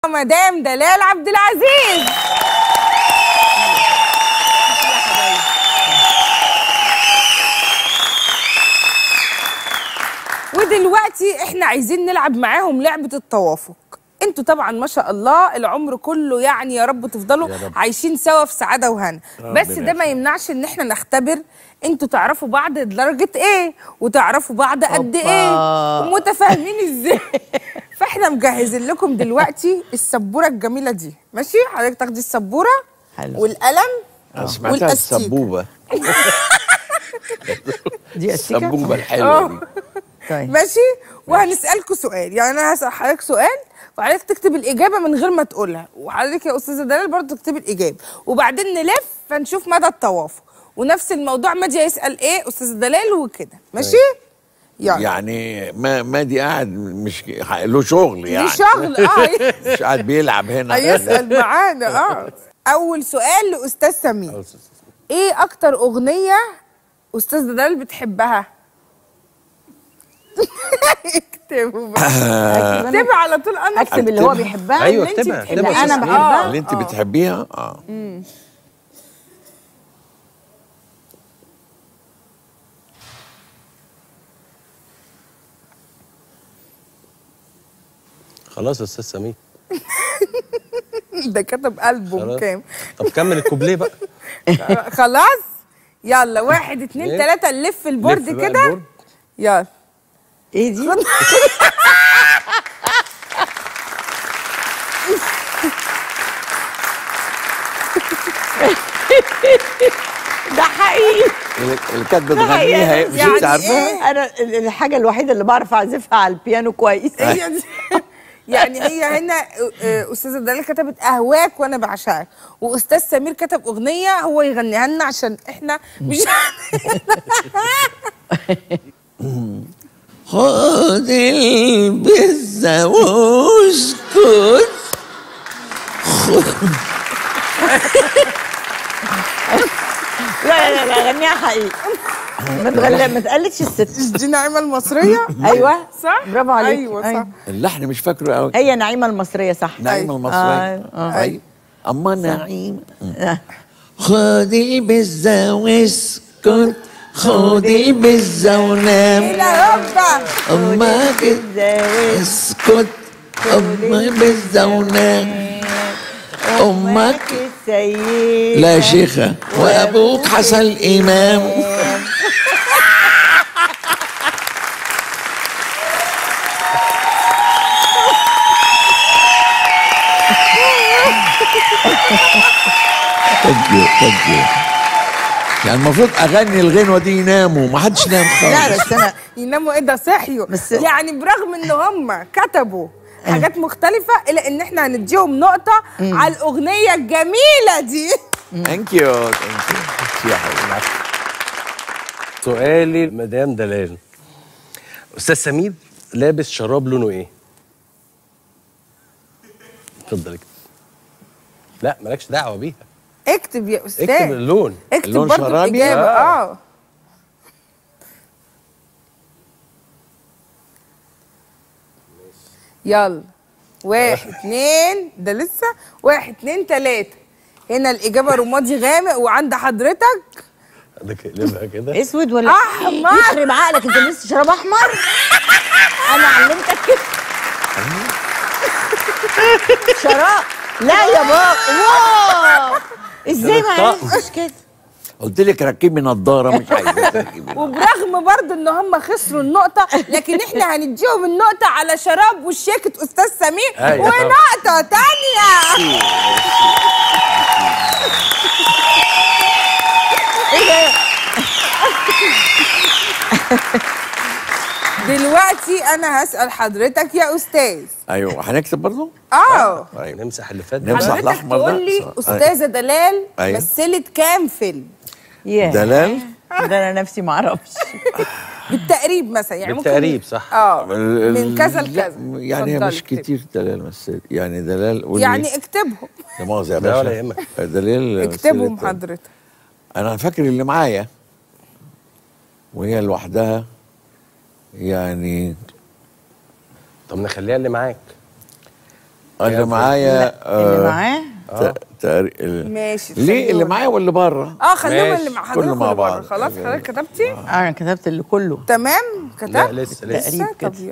مدام دلال عبد العزيز ودلوقتي احنا عايزين نلعب معاهم لعبة التوافق انتوا طبعا ما شاء الله العمر كله يعني يا رب تفضلوا يا رب. عايشين سوا في سعادة وهنا بس ربنا ده ما يمنعش ان احنا نختبر انتوا تعرفوا بعض لدرجة ايه وتعرفوا بعض قد ايه أوبا. ومتفاهمين ازاي فاحنا مجهزين لكم دلوقتي السبورة الجميلة دي ماشي حضرتك تاخدي السبورة حلو. والقلم انا سمعتها والأستيك. السبوبه دي أستيكة؟ السبوبه الحلوه دي طيب ماشي وهنسالكوا سؤال يعني انا هسال حضرتك سؤال وحضرتك تكتب الاجابه من غير ما تقولها وحضرتك يا استاذه دلال برضه تكتبي الاجابه وبعدين نلف فنشوف مدى التوافق ونفس الموضوع ماجي هيسال ايه استاذه دلال وكده ماشي يلا يعني ما مادي قاعد مش له شغل يعني دي شغل اه مش قاعد بيلعب هنا هيسال معانا اه اول سؤال لاستاذ سمير ايه اكتر اغنيه استاذ دلال بتحبها اكتبوا بقى أكتب اكتبي على طول انا اكتب اللي هو أكتبها. بيحبها أيوة، اللي انت اكتبها، بتحبيها. اكتبها انا أستاذ بحبها اللي انت بتحبيها اه خلاص يا استاذ سمير ده كتب ألبوم خلاص. كام طب كمل الكوبليه بقى خلاص يلا واحد اتنين إيه؟ تلاتة نلف البورد لف بقى كده البورد. يلا ايه دي ده حقيقي اللي اللي كانت بتغنيها مش يعني انت عارفاها إيه؟ انا ال- الحاجه الوحيده اللي بعرف اعزفها على البيانو كويس هي دي. يعني هي هنا آه، استاذه دلال كتبت اهواك وانا بعشقك واستاذ سمير كتب اغنيه هو يغنيها لنا عشان احنا مش خد البزة واسكت لا لا لا غنيها حقيقي ما تغلى ما تقلدش الست دي نعيمه المصريه ايوه صح برافو عليك ايوه صح أيوة. اللحن مش فاكره قوي هي نعيمه المصريه صح نعيمة أيوة. المصرية آه، آه. ايوه اما نعيمة آه. خدي بالزة واسكت خدي بالزة ونام الى هوبا اما كده اسكت اما بالزة ونام امك السيد لا يا شيخة وابوك حصل امام ثانك يو ثانك يو يعني المفروض اغني الغنوه دي يناموا ما حدش نام لا خالص بس انا يناموا ايه ده صحيوا بس- يعني برغم ان هم كتبوا حاجات مختلفة إلا إن إحنا هنديهم نقطة على الأغنية الجميلة دي ثانك يو ثانك يو يا حبيبي سؤالي لمدام دلال استاذ سمير لابس شراب لونه ايه اتفضل اكتب لا مالكش دعوه بيها اكتب يا أستاذ اكتب اللون اكتب اللون برضه شرابي؟ الإجابة آه. آه يلا واحد اتنين ده لسه واحد اتنين تلاتة هنا الإجابة رمادي غامق وعند حضرتك عندك اقلبها كده اسود ولا أحمر. يخرب عقلك انت لسه شراب احمر انا علمتك كده شراب لا يا بابا واو ازاي ما الطقم. عرفتش كده قلت لك ركبي نضاره مش عايزه تركبي وبرغم برضه ان هم خسروا النقطة لكن احنا هنديهم النقطة على شراب والشيكة استاذ سمير أيوة طبعا. ونقطة تانية دلوقتي انا هسأل حضرتك يا استاذ ايوه هنكتب برضه؟ اه طيب نمسح اللي فات ده. نمسح حضرتك الأحمر ده. تقول لي صح. استاذة دلال أيوة. مثلت كام فيلم ياه دلال ده انا نفسي ما اعرفش بالتقريب مثلا يعني ممكن- بالتقريب صح اه ال- من كذا لا، لكذا يعني هي اتفضلي مش اكتبي. كتير دلال مثل يعني دلال قولي يعني اكتبهم لا مؤاخذة يا لا باشا ولا يهمك. دلال اكتبهم مثلت- حضرتك انا فاكر اللي معايا وهي لوحدها يعني طب نخليها اللي معاك اللي معايا اللي معاه ت- تقري- ال- ماشي ليه اللي خليهم. معايا واللي بره اه خليهم ماشي. اللي مع كله حضرتك مع واللي بره بعض. خلاص حضرتك كتبتي انا كتبت اللي كله تمام كتبت لا لسه لسه تقريب كده. طب يلا.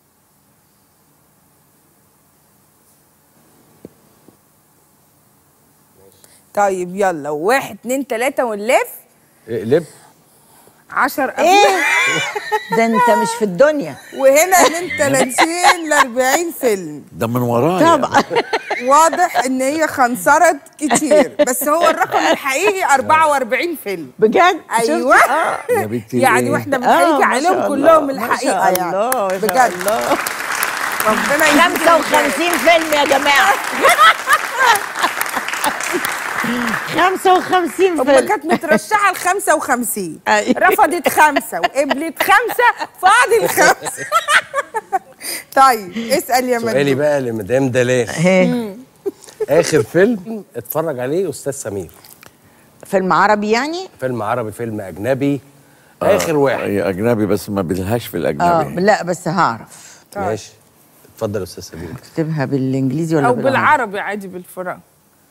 طيب يلا واحد اتنين تلاتة ونلف اقلب عشر ايه أفلام ده انت مش في الدنيا وهنا من 30 ل 40 فيلم ده من ورايا طبعا واضح ان هي خنصرت كتير بس هو الرقم الحقيقي 44 فيلم بجد ايوه يا بنتي يعني إيه؟ واحنا آه، بنحيي ما عليهم شاء كلهم الله، ما الحقيقه شاء يعني الله، ما شاء بجد الله. ربنا يزيدهم 55 فيلم يا جماعه 55 أما فيلم كانت مترشحة ل 55 أيوة. رفضت خمسة وقبلت خمسة فاضل خمسة طيب اسأل يا سؤالي مجدي بقى لمدام دلال اهي اخر فيلم اتفرج عليه استاذ سمير فيلم عربي يعني فيلم عربي فيلم اجنبي اخر واحد هي اجنبي بس ما بدلهاش في اه الاجنبي لا بس هعرف ماشي اتفضل يا استاذ سمير اكتبها بالانجليزي ولا أو بالعربي؟ بالعربي عادي بالفرنسي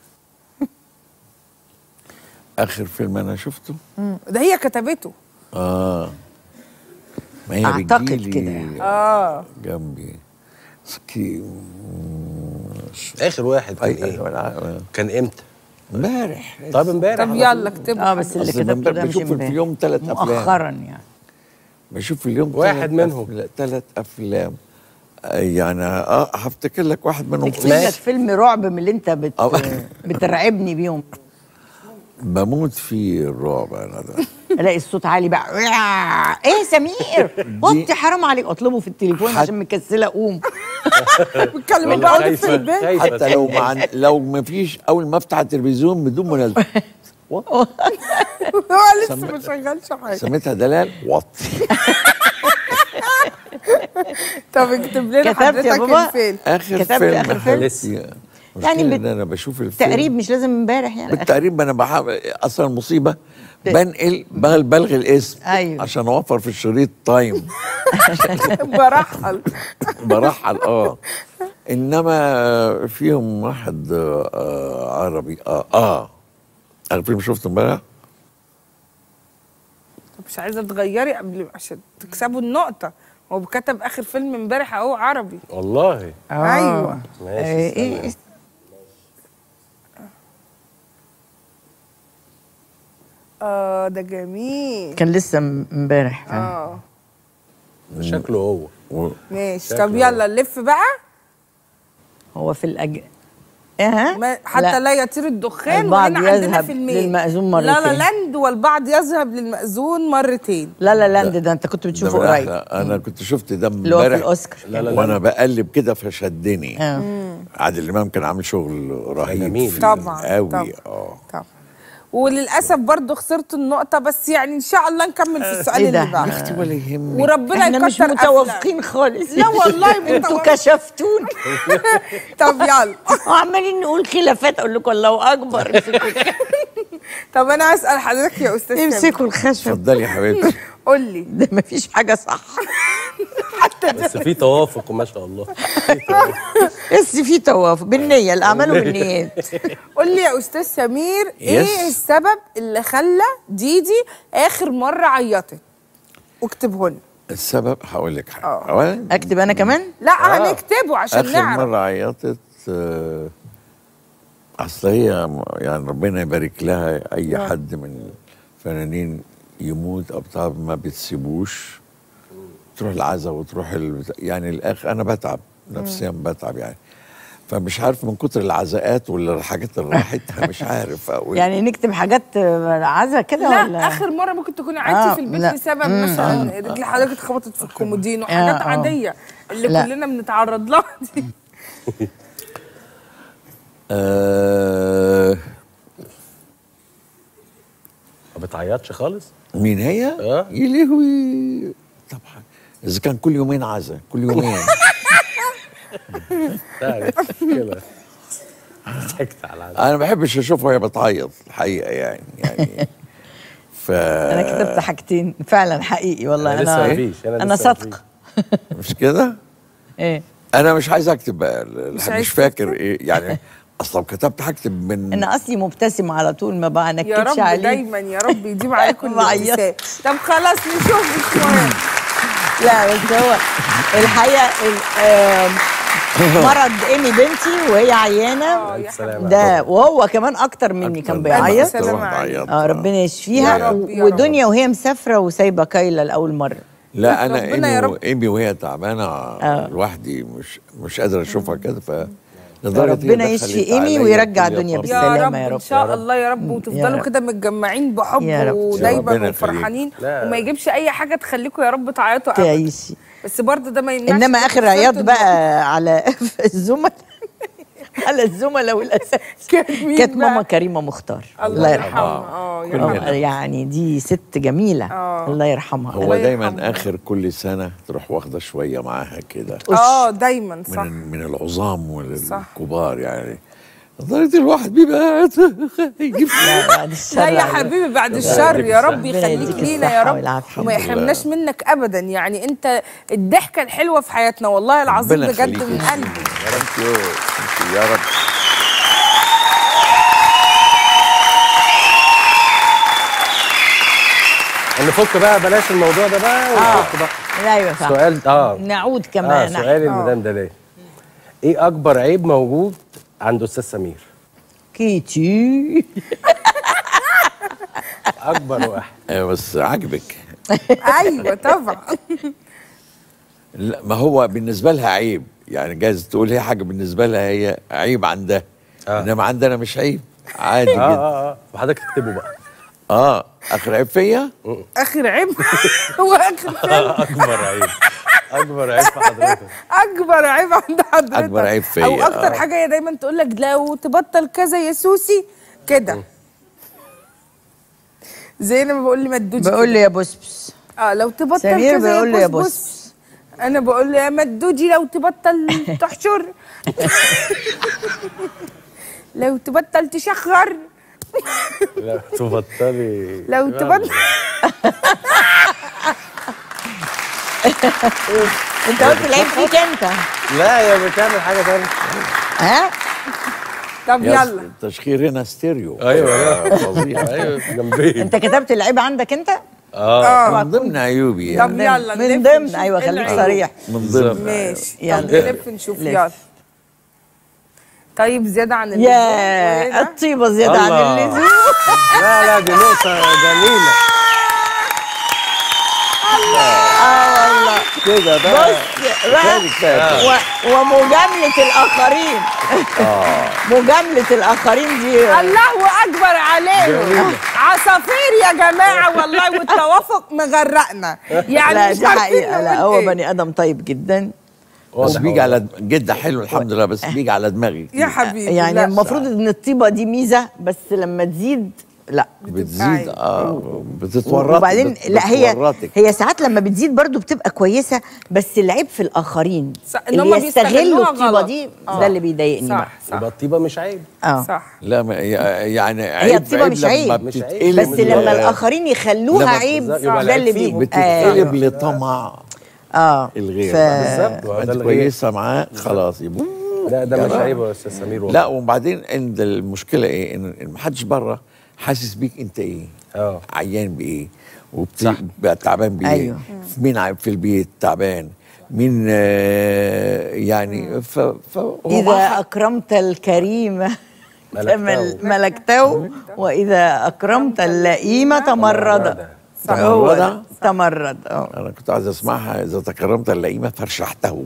اخر فيلم انا شفته ده هي كتبته اه ما هي أعتقد بتجيلي كده يعني. اه جنبي سكي اخر واحد كان اي ايه أيوة، كان امتى امبارح طب امبارح طب يلا اكتبه اه بس اللي أصل كتبته بمبارح ده مش بشوف في امبارح. اليوم تلات أفلام. مؤخرا يعني بشوف في اليوم واحد تلات منهم. أفلا- تلات افلام آه، يعني اه هفتكر لك واحد منهم اكتب لك فيلم رعب من اللي انت بت... أو- بترعبني بيهم بموت في الرعب انا ده الاقي الصوت عالي بقى ايه سمير وطي حرام عليك اطلبه في التليفون حت- عشان مكسله اقوم بيتكلموا والله بعض في خايفة- البيت خايفة حتى لو ما عن... لو ما فيش اول ما افتح التلفزيون بدون مناسبه هو لسه سم- ما شغلش حاجة سميتها دلال وطي طب اكتب لنا كتبت يا حضرتك بابا؟ الفيلم اخر كتبت فيلم آخر فيلم؟ لسه. يعني يعني بت... بت- انا بشوف الفيلم تقريب مش لازم امبارح يعني بالتقريب انا بحاول اصلا مصيبه بنقل بل- بلغي الاسم أيوة. عشان اوفر في الشريط تايم برحل برحل اه انما فيهم واحد آه، آه عربي اه اه اخر فيلم شفته امبارح طب مش عايزه تغيري قبل عشان تكسبوا النقطه هو كتب اخر فيلم امبارح اهو عربي والله أيوة. ماشي آه، ايه استنى. اه ده جميل كان لسه م- امبارح فعلا. اه شكله هو و- ماشي شكله طب يلا نلف بقى هو في الأج... ايه ما حتى لا, يطير الدخان البعض وهنا عندنا يذهب فيلمين للمأذون لا لا مرتين. لاند والبعض يذهب للمأذون مرتين لا لا لاند ده انت كنت ده بتشوفه من قريب أحلى- انا كنت شفت ده اللي هو في امبارح الاوسكار لا لا لا وانا بقلب كده فشدني آه. عادل امام كان عامل شغل رهيب جميل. فيه طبعا قوي طبعا اه طبعا وللاسف برضو خسرت النقطه بس يعني ان شاء الله نكمل في السؤال إيه ده؟ اللي بعده اختي ولا يهمني وربنا احنا مش يكتر متوافقين خالص لا والله انتوا متوافق. كشفتون طب يلا وعمالين نقول خلافات اقول لكم الله اكبر امسكوا طب انا هسال حضرتك يا استاذ سامي امسكوا الخشب اتفضلي يا حبيبتي قول لي ده مفيش حاجه صح بس في توافق ما شاء الله بس في توافق بالنية الاعمال بالنيات قول لي يا استاذ سمير ايه Yes. السبب اللي خلى ديدي اخر مره عيطت واكتبه لنا السبب هقول لك حاجه آه. اولا اكتب انا كمان لا هنكتبه عشان اخر نعرف مره عيطت آه، اصل هي م- يعني ربنا يبارك لها اي حد من الفنانين يموت او بتاع ما بتسيبوش تروح العزا وتروح ال... يعني الاخر انا بتعب نفسيا بتعب يعني فمش عارف من كتر العزاءات ولا الحاجات اللي راحتها مش عارف اقول يعني نكتب حاجات آه، عزا كده لا ولا اخر مره ممكن تكوني عيطتي آه، في البيت لا. لسبب مم. مثلا رجل حضرتك اتخبطت في الكومودين وحاجات آه، آه. عاديه اللي لا. كلنا بنتعرض لها دي آه ما بتعيطش خالص مين هي؟ آه. يا لهوي طبعا اذا كان كل يومين عزا كل يومين لا كده ضحكت على العزاء. انا ما بحبش اشوفها وهي بتعيط الحقيقه يعني يعني ف انا كتبت حاجتين فعلا حقيقي والله أنا لسه انا مفيش، أنا انا لسه صادقه مش كده؟ ايه انا مش عايز اكتب بقى ال- مش مش, عايز مش فاكر ايه يعني اصلا كتبت هكتب من انا اصلي مبتسمه على طول ما يا بنكدش رب عليه دايما يا رب يديم عليكم ما الابتسام عيطتش. طب خلاص نشوف مش مهم لا بس هو الحقيقه ال- آم، مرض ايمي بنتي وهي عيانه اه يا السلامة. حبيبي ده وهو كمان اكتر مني كان بيعيط سلام طبعاً عليك. بعيط. اه ربنا يشفيها يا رب، يا و- ودنيا وهي مسافره وسايبه كايلا لاول مره لا انا ربنا يا ايمي رب. و- ايمي وهي تعبانه لوحدي مش مش قادر اشوفها كده ف لدرجة ربنا هي يشفي دخلت إيمي عليا ويرجع الدنيا دنيا طبعاً. بالسلامة. يا رب يا رب، ان شاء يا رب. الله يا رب يا وتفضلوا رب. كده متجمعين بحب يا رب. ودايما ربنا يخليك. وفرحانين لا. وما يجيبش اي حاجه تخليكم يا رب تعيطوا ابدا تعيشي بس برضه ده ما يمنعش انما إنكم اخر خسرتوا عياط النقطة. بقى على الزملاء على الزملاء والاساتذه كان مين كانت بقى؟ ماما كريمه مختار الله يرحمها اه كلنا. يرحمها آه، يعني دي ست جميله آه. الله يرحمها هو الله دايما يرحمه. اخر كل سنه تروح واخده شويه معاها كده اه دايما صح من من العظام صح. والكبار يعني لدرجه الواحد بيبقى قاعد يجيب لا بعد الشر لا يا عليك. حبيبي بعد الشر يا رب ربنا يخليك يديك لينا يا الصحة رب والعافية. وما الحمد لله. يحرمناش منك ابدا يعني انت الضحكه الحلوه في حياتنا والله العظيم ربنا بجد يخليك من يا قلبي يا رب يا رب نفك بقى بلاش الموضوع ده بقى ونفك بقى لا ينفع سؤال اه نعود اه كمان سؤال المدام ده ليه ايه اكبر عيب موجود عند استاذ سمير كيتي اكبر واحد آه، بس عاجبك ايوه طبعا لا ما هو بالنسبه لها عيب يعني جايز تقول هي حاجه بالنسبه لها هي عيب عندها آه. انما عندنا مش عيب عادي اه جدا اه اه وحضرتك اكتبه بقى اه اخر عيب فيا اخر عيب هو اخر فيلم اكبر عيب اكبر عيب في حضرتك اكبر عيب عند حضرتك أكبر عيب فيا، او اكتر آه. حاجه هي دايما تقول لك لو تبطل كذا يا سوسي كده زي لما بقول لي مدوجي بقول لي يا بسبس اه لو تبطل سمير كذا بيقول لي يا بص بص. بص انا بقول له يا مدوجي لو تبطل تحشر لو تبطل تشخر لا تبطلي لو تبطل انت قلت العيب فيك انت لا يا بتعمل حاجه ثانيه ها طب يا يلا التشخير هنا ستيريو ايوه آه، فظيع ايوه جنبي انت كتبت العيب عندك انت اه من ضمن عيوبي طب يعني يلا من نلف ضمن نشوف ايوه إيه خليك العيب. صريح من ضمن ماشي يلا. طب نلف نشوف لف. يلا طيب زيادة عن اللزوم يا وإيه ده؟ الطيبه زياده عن الله. اللزوم لا لا دي نقطه جميله كده بص بقى بقى كفاية كفاية. و- ومجامله الاخرين مجامله الاخرين دي الله اكبر عليهم عصافير يا جماعه والله والتوافق مغرقنا يعني لا مش دي عارفين حقيقه لا نقول هو إيه. بني ادم طيب جدا بس واضح بيجي والله. على جده حلو الحمد لله بس بيجي على دماغي يا حبيبي يعني لا. المفروض ان الطيبه دي ميزه بس لما تزيد لا بتزيد اه بتتورط وبعدين بت- لا هي بتورطك. هي ساعات لما بتزيد برضو بتبقى كويسه بس العيب في الاخرين صح، إن هم اللي يستغلوا بيستغلوها الطيبه غلط. دي آه. ده اللي بيضايقني صح بقى صح يبقى الطيبه مش عيب اه صح لا ما يعني عيب الطيبة مش لما عيب. مش عيب. بتتقلب بس لما ل- الاخرين يخلوها لما عيب بالظبط، يبقى ده العيب اللي فيهم. بي بتتقلب آه. لطمع اه الغير ف... بالظبط وهو ده انت الغير. كويسه معاه خلاص يبقى لا ده مش يلا. عيب يا استاذ سمير والله لا وبعدين عند المشكله ايه ان إن محدش بره حاسس بيك انت ايه اه عيان بايه صح. وبتبقى تعبان بايه أيوه. مين عيب في البيت تعبان مين آه يعني ف, ف هو اذا معاه اكرمت الكريم ملكته. تمل- ملكته واذا اكرمت اللئيم تمرد صح. هو ده. تمرد؟ تمرد اه انا كنت عايز اسمعها اذا تكرمت اللئيمه فرشحته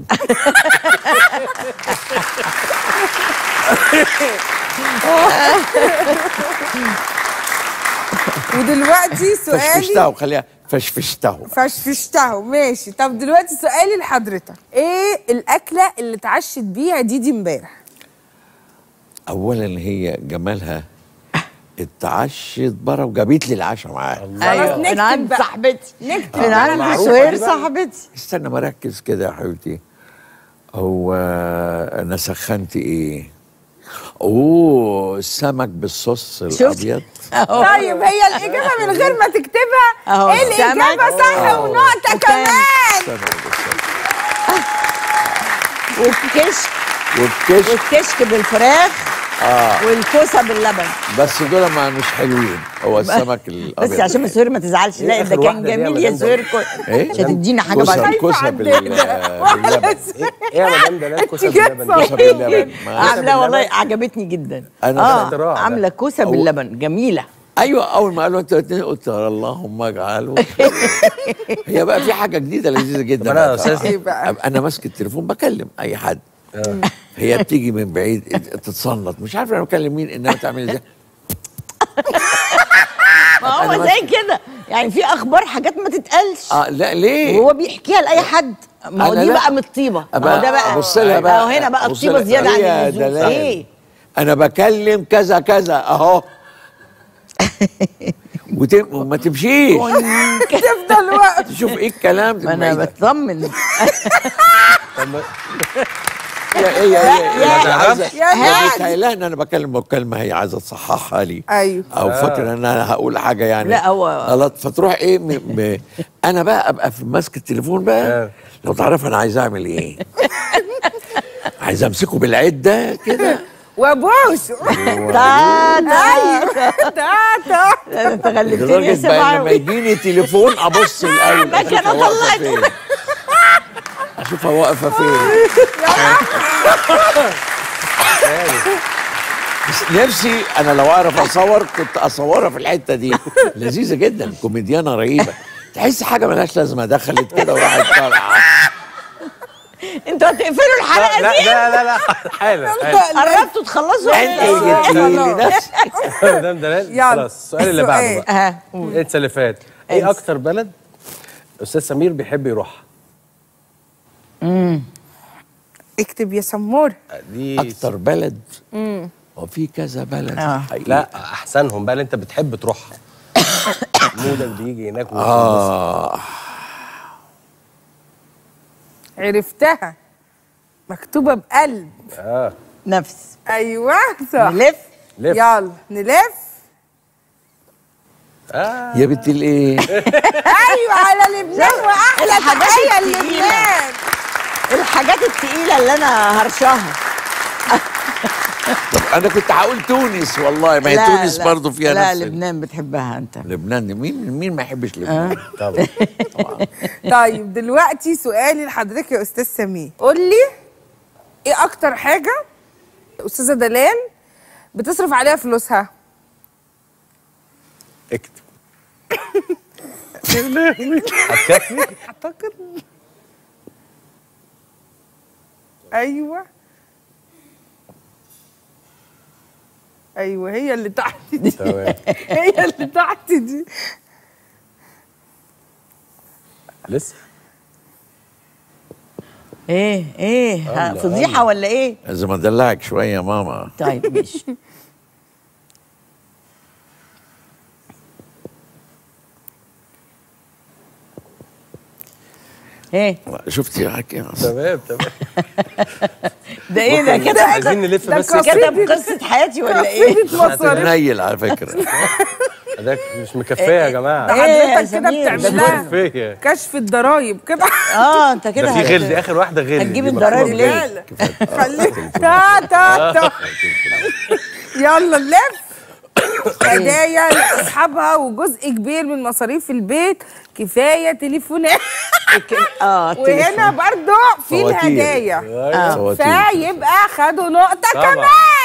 ودلوقتي سؤالي فشفشته خليها فشفشته فشفشته ماشي طب دلوقتي سؤالي لحضرتك ايه الاكله اللي اتعشت بيها ديدي امبارح اولا هي جمالها اتعشت بره وجابت لي العشاء معاها خلاص من نكتب عند بقى. صاحبتي نكتب من بقى عند العشاء. سهير صاحبتي استنى ما اركز كده يا حبيبتي هو انا سخنت ايه اوه السمك بالصوص الابيض اهو طيب هي الاجابه من غير ما تكتبها أهو. ايه الاجابه سمك. صح ونقطه وكان- كمان السمك بالصوص. والكشك والكشك والكشك بالفراخ اه والكوسه باللبن بس دول ما مش حلوين هو السمك بس الابيض عشان سهير ما تزعلش لا إيه ده آخر كان واحدة دي يا جميل يا مدام سهير كو- ايه مش هتدينا حاجه كوسه بعد كوسه بال باللبن ايه يا مدام دلال كوسه باللبن كوسه باللبن ما- عاملاها والله عجبتني جدا أنا اه اختراع ده. عامله كوسه هو- باللبن جميله ايوه اول ما قالوا انتوا الاثنين قلت اللهم اجعله هي بقى في حاجه جديده لذيذه جدا طب أنا بقى. أستاذ- إيه بقى؟ أبقى انا ماسك التليفون بكلم اي حد هي بتيجي من بعيد تتصنط مش عارف انا بكلم مين انها تعمل ازاي ما هو أنا زي كده يعني في اخبار حاجات ما تتقالش اه لا ليه وهو بيحكيها لاي حد ما هو أنا دي لا. بقى من الطيبه ما هو ده بقى ابص لها بقى اهو هنا بقى أبص الطيبه لها. زياده عن إيه يا اللزوم دلال؟ ايه انا بكلم كذا كذا اهو وت- وما تمشيش تفضل وقت تشوف ايه الكلام ما انا بعيد. بطمن هي هي هي يا- عايزة- يا هي ناس. بتهيألها ان انا بكلم مكالمه هي عايزه تصححها لي ايوه او فاكره ان انا هقول حاجه يعني لا، هو- غلط فتروح ايه م... م... انا بقى ابقى في ماسك التليفون بقى آه. لو تعرف انا عايز اعمل ايه عايز امسكه بالعده كده وابوش تا تا تاتا انت غلبتني يا لدرجه بقى لما سماوي يجيني تليفون ابص الاول ما كان أشوفها واقفة طلعت. فين. اشوفها واقفه فين بس نفسي انا لو اعرف اصور كنت اصورها في الحته دي لذيذه جدا كوميديانه رهيبه تحس حاجه ملهاش لازمه دخلت كده وراحت طالعه انتوا هتقفلوا الحلقه لا دي لا لا لا حالا حالا قربتوا تخلصوا انت جبتي لي نفسك مدام دلال يلا. خلاص السؤال اللي بعده السؤال. بقى ها انسى اللي فات ايه اكتر بلد استاذ سمير بيحب يروحها اكتب يا سمور دي اكتر بلد وفي كذا بلد آه. حقيقي. لا احسنهم بقى اللي انت بتحب تروحها مودك بيجي هناك وتنبسط. اه عرفتها مكتوبة بقلب اه نفس ايوه صح نلف لف يلا نلف اه يا بنت الايه ايوه على لبنان واحلى الحاجات تحيه التقيلة. للبنان الحاجات التقيله اللي انا هرشاها طب انا كنت هقول تونس والله ما هي لا، تونس لا. برضه فيها لا نفس ال- لبنان بتحبها انت لبنان دي مين مين ما يحبش لبنان طبعا طيب دلوقتي سؤالي لحضرتك يا استاذ سمير قول لي ايه اكتر حاجه استاذه دلال بتصرف عليها فلوسها اكتب هتكفي اعتقد ايوه ايوه هي اللي تحت دي تمام هي اللي تحت دي لسه ايه ايه ها، الله، فضيحه الله. ولا ايه لازم ادلعك شويه يا ماما طيب ماشي ايه شفتي حكي تمام تمام ده ايه ده كده عايزين نلف ده بس كافيه. كتب قصه حياتي ولا ايه قصيدة مصاريف نيل على فكره ده مش مكفيه يا جماعه ده إيه يا حضرتك كده سمير؟ مش ده بتعملها مكفيه كشف الضرايب كده اه انت كده ده في هت- غل دي اخر واحده غل هتجيب دي الضرايب مكتوبة ليه؟ بغل. لا خليك تا تا تا يلا نلف هدايا لاصحابها وجزء كبير من مصاريف البيت كفايه تليفونات اه وهنا برضو في فواتير. الهدايا فواتير. فيبقى خدوا نقطه طبعا. كمان